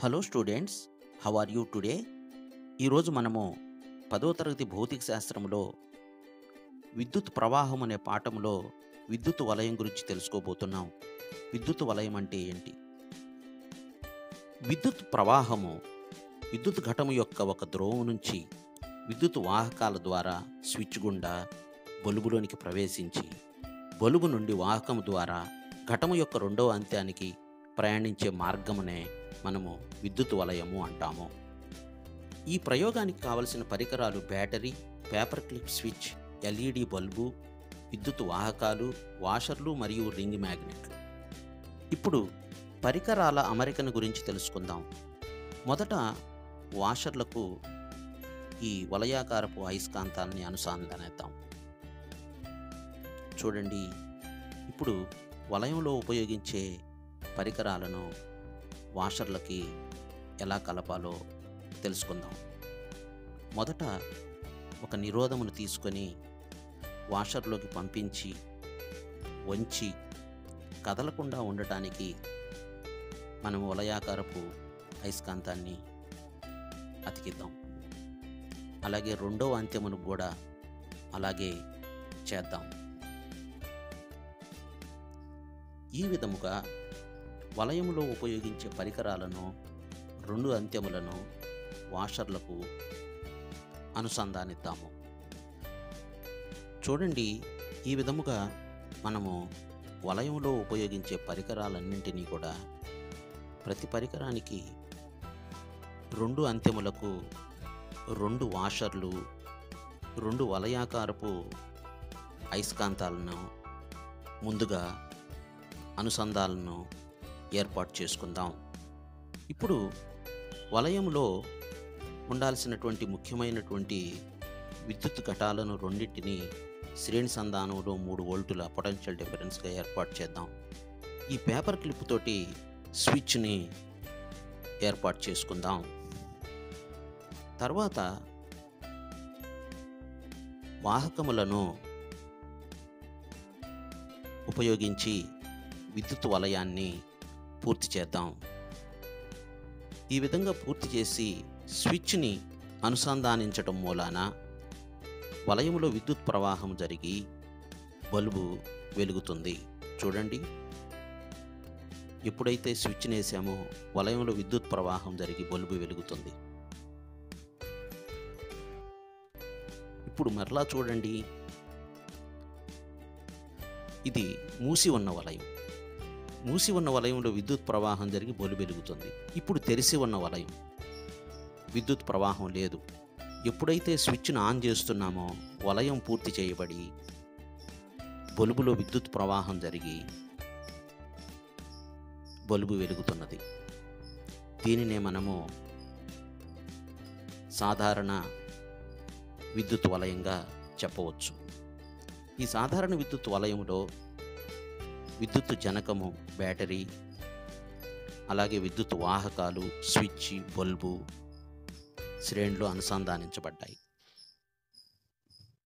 hello students how are you today ఈరోజు మనము పదో తరగతి భౌతిక శాస్త్రంలో విద్యుత్ ప్రవాహం అనే పాఠంలో విద్యుత్ వలయం గురించి తెలుసుకోబోతున్నాం విద్యుత్ వలయం అంటే ఏంటి విద్యుత్ ప్రవాహము విద్యుత్ ఘటము యొక్క ఒక ధ్రువం నుంచి విద్యుత్ వాహకాల ద్వారా స్విచ్ గుండా బల్బులోనికి ప్రవేశించి బల్బు నుండి వాహకం ద్వారా ఘటము యొక్క రెండవ అంత్యానికి ప్రయాణించే మార్గమునే మనము విద్యుత్ వలయము అంటాము ఈ ప్రయోగానికి కావలసిన పరికరాలు battery paper clip switch LED bulb విద్యుత్ వాహకాలు వాషర్లు మరియు రింగ్ మ్యాగ్నెట్లు ఇప్పుడు పరికరాల అమరికను గురించి తెలుసుకుందాం మొదట వాషర్లకు ఈ వలయాకారపు అయస్కాంతాన్ని అనుసంధానిద్దాం చూడండి ఇప్పుడు వలయంలో ఉపయోగించే పరికరాలను వాషర్లకి ఎలా కలపాలో తెలుసుకుందాం మొదట ఒక నిరోధమును తీసుకొని వాషర్లోకి పంపించి వంచి కదలకుండా ఉండటానికి మనం వలయాకారపు అయస్కాంతాన్ని అతికిద్దాం అలాగే రెండవ అంత్యమును కూడా అలాగే చేద్దాం ఈ విధముగా వలయములో ఉపయోగించే పరికరాలను రెండు అంత్యములను వాషర్లకు అనుసంధానిద్దాము చూడండి ఈ విధముగా మనము వలయంలో ఉపయోగించే పరికరాలన్నింటినీ కూడా ప్రతి పరికరానికి రెండు అంత్యములకు రెండు వాషర్లు రెండు వలయాకారపు అయస్కాంతాలను ముందుగా అనుసంధాలను ఏర్పాటు చేసుకుందాం ఇప్పుడు వలయంలో ఉండాల్సినటువంటి ముఖ్యమైనటువంటి విద్యుత్ ఘటాలను రెండింటిని శ్రేణి సంధానంలో మూడు వోల్టుల పొటెన్షియల్ డిఫరెన్స్గా ఏర్పాటు చేద్దాం ఈ పేపర్ క్లిప్ తోటి స్విచ్ని ఏర్పాటు చేసుకుందాం తర్వాత వాహకములను ఉపయోగించి విద్యుత్ వలయాన్ని పూర్తి చేద్దాం ఈ విధంగా పూర్తి చేసి స్విచ్ని అనుసంధానించటం మూలాన వలయంలో విద్యుత్ ప్రవాహం జరిగి బల్బు వెలుగుతుంది చూడండి ఎప్పుడైతే స్విచ్ వేసామో వలయంలో విద్యుత్ ప్రవాహం జరిగి బల్బు వెలుగుతుంది ఇప్పుడు మరలా చూడండి ఇది మూసి ఉన్న వలయం మూసి ఉన్న వలయంలో విద్యుత్ ప్రవాహం జరిగి బొలు వెలుగుతుంది ఇప్పుడు తెరిసి ఉన్న వలయం విద్యుత్ ప్రవాహం లేదు ఎప్పుడైతే స్విచ్ను ఆన్ చేస్తున్నామో వలయం పూర్తి చేయబడి బల్బులో విద్యుత్ ప్రవాహం జరిగి బల్బు వెలుగుతున్నది దీనినే మనము సాధారణ విద్యుత్ వలయంగా చెప్పవచ్చు ఈ సాధారణ విద్యుత్ వలయంలో విద్యుత్ జనకము బ్యాటరీ అలాగే విద్యుత్ వాహకాలు స్విచ్ బల్బు శ్రేణులు అనుసంధానించబడ్డాయి